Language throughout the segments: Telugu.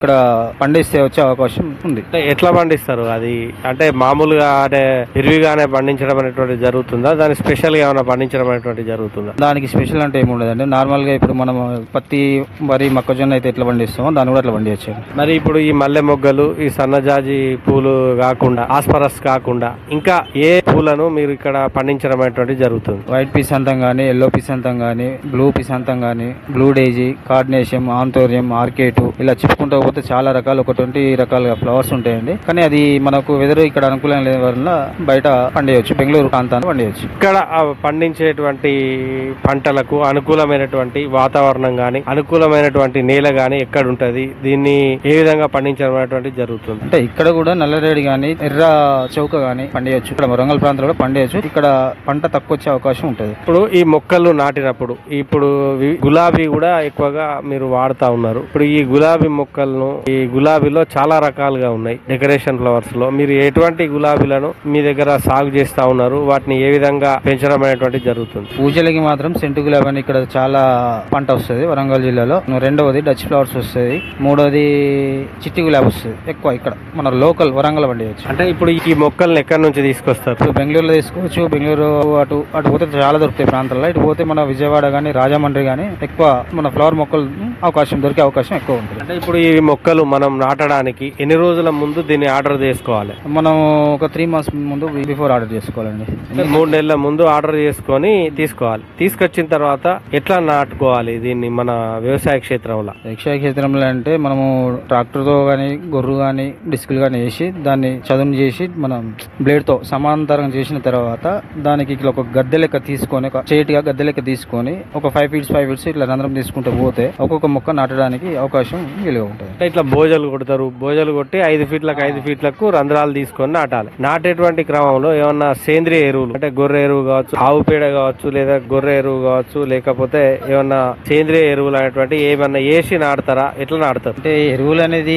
ఇక్కడ పండిస్తే వచ్చే అవకాశం ఉంది అంటే ఎట్లా పండిస్తారు అది అంటే మామూలుగా అంటే ఇరివిగానే పండించడం అనేటువంటి జరుగుతుందా దాని స్పెషల్ గా ఏమైనా పండించడం అనేటువంటి జరుగుతుందా దానికి స్పెషల్ అంటే ఏమి ఉండదండి నార్మల్ గా ఇప్పుడు మనం పత్తి వరి మొక్కజొన్న అయితే ఎట్లా పండిస్తామో దాన్ని కూడా అట్లా పండించచ్చు మరి ఇప్పుడు ఈ మల్లె మొగ్గలు ఈ సన్నజాజి పూలు కాకుండా ఆస్పరస్ కాకుండా ఇంకా ఏ పూలను మీరు ఇక్కడ పండించడం అనేటువంటి జరుగుతుంది వైట్ పీస్ అంతం కానీ ఎల్లో పీస్ అంతం కానీ బ్లూ పీస్ అంతం కానీ బ్లూ డేజీ కార్డినేషియం ఆంతోరియం ఆర్కేటు ఇలా చెప్పుకుంటూ పోతే చాలా రకాలు ఒక ట్వంటీ రకాల ఫ్లవర్స్ ఉంటాయండి కానీ అది మనకు వెదర్ ఇక్కడ అనుకూలం లేని వల్ల బయట పండియచ్చు బెంగళూరు ప్రాంతాన్ని పండియచ్చు ఇక్కడ ఆ పండించేటువంటి పంటలకు అనుకూలమైనటువంటి వాతావరణం గాని అనుకూలమైనటువంటి నేల గాని ఎక్కడ ఉంటది దీన్ని ఏ విధంగా పండించడం అనేటువంటి జరుగుతుంది అంటే ఇక్కడ కూడా నల్లరేడి కానీ ఎర్ర చౌక కానీ పండియచ్చు ఇక్కడ వరంగల్ ప్రాంతంలో కూడా పండియచ్చు ఇక్కడ పంట తక్కువ వచ్చే అవకాశం ఉంటుంది ఇప్పుడు ఈ మొక్కలు నాటినప్పుడు ఇప్పుడు వి- గులాబీ కూడా ఎక్కువగా మీరు వాడుతా ఉన్నారు ఇప్పుడు ఈ గులాబీ మొక్కలను ఈ గులాబీలో చాలా రకాలుగా ఉన్నాయి డెకరేషన్ ఫ్లవర్స్ లో మీరు ఎటువంటి గులాబీలను మీ దగ్గర సాగు చేస్తా ఉన్నారు వాటిని ఏ విధంగా పెంచడం అనేటువంటి జరుగుతుంది పూజలకి మాత్రం సెంటు గులాబీ అని ఇక్కడ చాలా పంట వస్తుంది వరంగల్ జిల్లాలో రెండవది డచ్ ఫ్లవర్స్ వస్తుంది మూడవది చిట్టి గులాబీ వస్తుంది ఎక్కువ ఇక్కడ మన లోకల్ వరంగల్ పండియచ్చు అంటే ఇప్పుడు ఈ మొక్కల్ని ఎక్కడి నుంచి తీసుకొస్తారు ఇప్పుడు బెంగళూరులో తీసుకోవచ్చు బెంగళూరు అటు అటు పోతే చాలా దొరుకుతాయి ప్రాంతాల్లో ఇటు పోతే మన విజయవాడ కానీ రాజమండ్రి కానీ ఎక్కువ మన ఫ్లవర్ మొక్కలు అవకాశం దొరికే అవకాశం ఎక్కువ ఉంటుంది అంటే ఇప్పుడు ఈ మొక్కలు మనం నాటడానికి ఎన్ని రోజుల ముందు దీన్ని ఆర్డర్ చేసుకోవాలి మనం ఒక త్రీ మంత్స్ ముందు బిఫోర్ ఆర్డర్ చేసుకోవాలండి అంటే మూడు నెలల ముందు ఆర్డర్ చేసుకొని తీసుకోవాలి తీసుకొచ్చిన తర్వాత ఎట్లా నాటుకోవాలి దీన్ని మన వ్యవసాయ క్షేత్రంలో యక్షయ క్షేత్రంలో అంటే మనము ట్రాక్టర్తో కానీ గొర్రు కానీ డిస్కులు కానీ వేసి దాన్ని చదును చేసి మనం బ్లేడ్తో సమాంతరంగా చేసిన తర్వాత దానికి ఇట్లా ఒక గద్దె లెక్క తీసుకొని ఒక చేతిగా గద్దె లెక్క తీసుకొని ఒక ఫైవ్ ఫీట్స్ ఫైవ్ ఫీట్స్ ఇట్లా రంధ్రం తీసుకుంటూ పోతే ఒక్కొక్క మొక్క నాటడానికి అవకాశం వీలుగా ఉంటుంది అంటే ఇట్లా బోజలు కొడతారు బోజలు కొట్టి ఐదు ఫీట్లకు ఐదు ఫీట్లకు రంధ్రాలు తీసుకొని నాటాలి నాటేటువంటి క్రమంలో ఏమన్నా సేంద్రియ ఎరువులు అంటే గొర్రె ఎరువు కావచ్చు ఆవు పేడ కావచ్చు లేదా గొర్రె ఎరువు కావచ్చు లేకపోతే ఏమన్నా సేంద్రియ ఎరువులు అనేటువంటి ఏమన్నా వేసి నాడతారా ఎట్లా నాడతారు అంటే ఎరువులు అనేది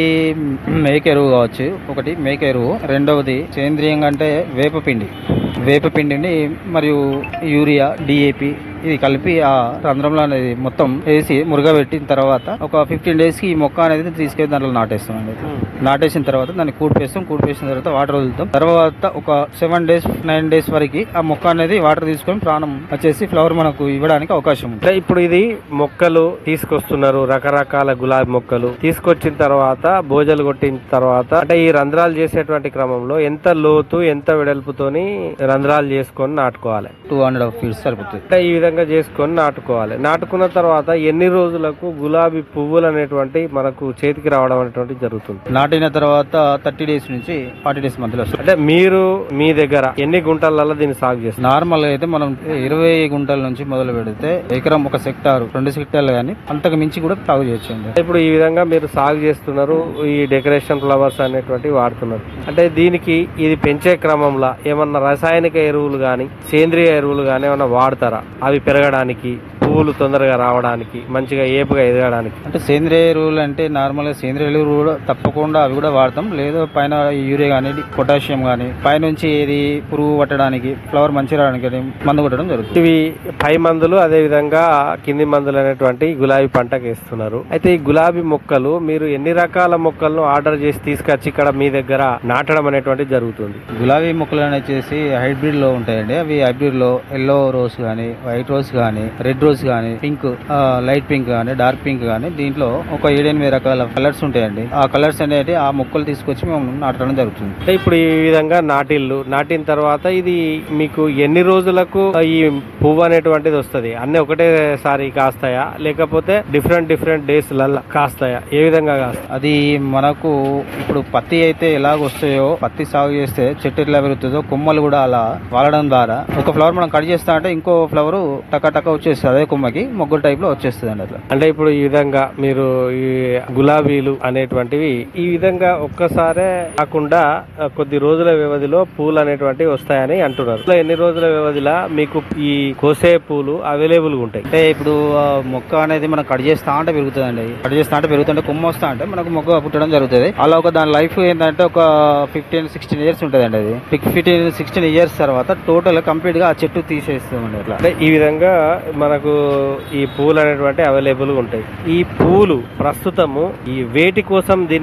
మేక ఎరువు కావచ్చు ఒకటి మేక ఎరువు రెండవది సేంద్రియంగా అంటే వేపపిండి వేపపిండిని మరియు యూరియా డిఏపి ఇది కలిపి ఆ రంధ్రంలో అనేది మొత్తం వేసి మురగబెట్టిన తర్వాత ఒక ఫిఫ్టీన్ డేస్ కి ఈ మొక్క అనేది తీసుకెళ్లి దాంట్లో నాటేస్తాం అండి నాటేసిన తర్వాత దాన్ని కూడిపేస్తాం కూడిపేసిన తర్వాత వాటర్ వదులుతాం తర్వాత ఒక సెవెన్ డేస్ నైన్ డేస్ వరకు ఆ మొక్క అనేది వాటర్ తీసుకొని ప్రాణం వచ్చేసి ఫ్లవర్ మనకు ఇవ్వడానికి అవకాశం ఉంటుంది అంటే ఇప్పుడు ఇది మొక్కలు తీసుకొస్తున్నారు రకరకాల గులాబీ మొక్కలు తీసుకొచ్చిన తర్వాత బోజలు కొట్టిన తర్వాత అంటే ఈ రంధ్రాలు చేసేటువంటి క్రమంలో ఎంత లోతు ఎంత వెడల్పుతోని రంధ్రాలు చేసుకొని నాటుకోవాలి టూ హండ్రెడ్ ఆఫ్ ఫీట్స్ సరిపోతుంది అంటే ఈ విధంగా చేసుకొని నాటుకోవాలి నాటుకున్న తర్వాత ఎన్ని రోజులకు గులాబీ పువ్వులు అనేటువంటి మనకు చేతికి రావడం అనేటువంటి జరుగుతుంది నాటిన తర్వాత థర్టీ డేస్ నుంచి ఫార్టీ డేస్ మధ్యలో వస్తుంది అంటే మీరు మీ దగ్గర ఎన్ని గుంటలలో దీన్ని సాగు చేస్తారు నార్మల్ గా అయితే మనం ఇరవై గుంటల నుంచి మొదలు పెడితే ఎకరం ఒక సెక్టార్ రెండు సెక్టార్లు కానీ అంతకు మించి కూడా సాగు చేయొచ్చు అండి ఇప్పుడు ఈ విధంగా మీరు సాగు చేస్తున్నారు ఈ డెకరేషన్ ఫ్లవర్స్ అనేటువంటివి వాడుతున్నారు అంటే దీనికి ఇది పెంచే క్రమంలో ఏమన్నా రసాయనిక ఎరువులు కానీ సేంద్రియ ఎరువులు కానీ ఏమన్నా వాడతారా అవి పెరగడానికి పువ్వులు తొందరగా రావడానికి మంచిగా ఏపుగా ఎదగడానికి అంటే సేంద్రియ ఎరువులు అంటే నార్మల్ గా సేంద్రియ ఎరువులు కూడా తప్పకుండా అవి కూడా వాడతాం లేదా పైన యూరియా కానీ పొటాషియం కానీ పైనుంచి ఏది పురుగు పట్టడానికి ఫ్లవర్ మంచి రావడానికి కానీ మందు కొట్టడం జరుగుతుంది ఇవి పై మందులు అదే విధంగా కింది మందులు అనేటువంటి గులాబీ పంటకు వేస్తున్నారు అయితే ఈ గులాబీ మొక్కలు మీరు ఎన్ని రకాల మొక్కలను ఆర్డర్ చేసి తీసుకొచ్చి ఇక్కడ మీ దగ్గర నాటడం అనేటువంటి జరుగుతుంది గులాబీ మొక్కలు అనేది వచ్చేసి హైబ్రిడ్ లో ఉంటాయండి అవి హైబ్రిడ్ లో ఎల్లో రోజ్ కానీ వైట్ రోజ్ కానీ రెడ్ రోజ్ కానీ పింక్ లైట్ పింక్ కానీ డార్క్ పింక్ కానీ దీంట్లో ఒక ఏడెనిమిది రకాల కలర్స్ ఉంటాయండి ఆ కలర్స్ అనేవి ఆ మొక్కలు తీసుకొచ్చి మేము నాటడం జరుగుతుంది అంటే ఇప్పుడు ఈ విధంగా నాటిల్లు నాటిన తర్వాత ఇది మీకు ఎన్ని రోజులకు ఈ పువ్వు అనేటువంటిది వస్తది అన్ని ఒకటేసారి కాస్తాయా లేకపోతే డిఫరెంట్ డిఫరెంట్ డేస్ లల్లా కాస్తాయా ఏ విధంగా కాస్తాయి అది మనకు ఇప్పుడు పత్తి అయితే ఎలాగ వస్తాయో పత్తి సాగు చేస్తే చెట్టు ఎట్లా పెరుగుతుందో కొమ్మలు కూడా అలా వాడడం ద్వారా ఒక ఫ్లవర్ మనం కట్ చేస్తా అంటే ఇంకో ఫ్లవర్ టక టక వచ్చేస్తుంది అదే కొమ్మకి మొగ్గుల టైప్ లో వచ్చేస్తుంది అండి అట్లా అంటే ఇప్పుడు ఈ విధంగా మీరు ఈ గులాబీలు అనేటువంటివి ఈ విధంగా ఒక్కసారే కాకుండా ఆ, కొద్ది రోజుల వ్యవధిలో పూలు అనేటువంటివి వస్తాయని అంటున్నారు ఇట్లా ఎన్ని రోజుల వ్యవధిలో మీకు ఈ కోసే పూలు అవైలబుల్ గా ఉంటాయి అంటే ఇప్పుడు ఆ మొక్క అనేది మనం కట్ చేస్తా అంటే పెరుగుతుందండి కట్ చేస్తా అంటే పెరుగుతుంటే కొమ్మ వస్తా అంటే మనకు మొగ్గ పుట్టడం జరుగుతుంది అలా ఒక దాని లైఫ్ ఏంటంటే ఒక ఫిఫ్టీన్ సిక్స్టీన్ ఇయర్స్ ఉంటుందండి అది ఫిఫ్టీన్ సిక్స్టీన్ ఇయర్స్ తర్వాత టోటల్ కంప్లీట్ గా ఆ చెట్టు తీసేస్తామండి అట్లా అంటే ఈ విధంగా మనకు ఈ పూలు అనేటువంటి అవైలబుల్ ఉంటాయి ఈ పూలు ప్రస్తుతము ఈ వేటి కోసం దీన్ని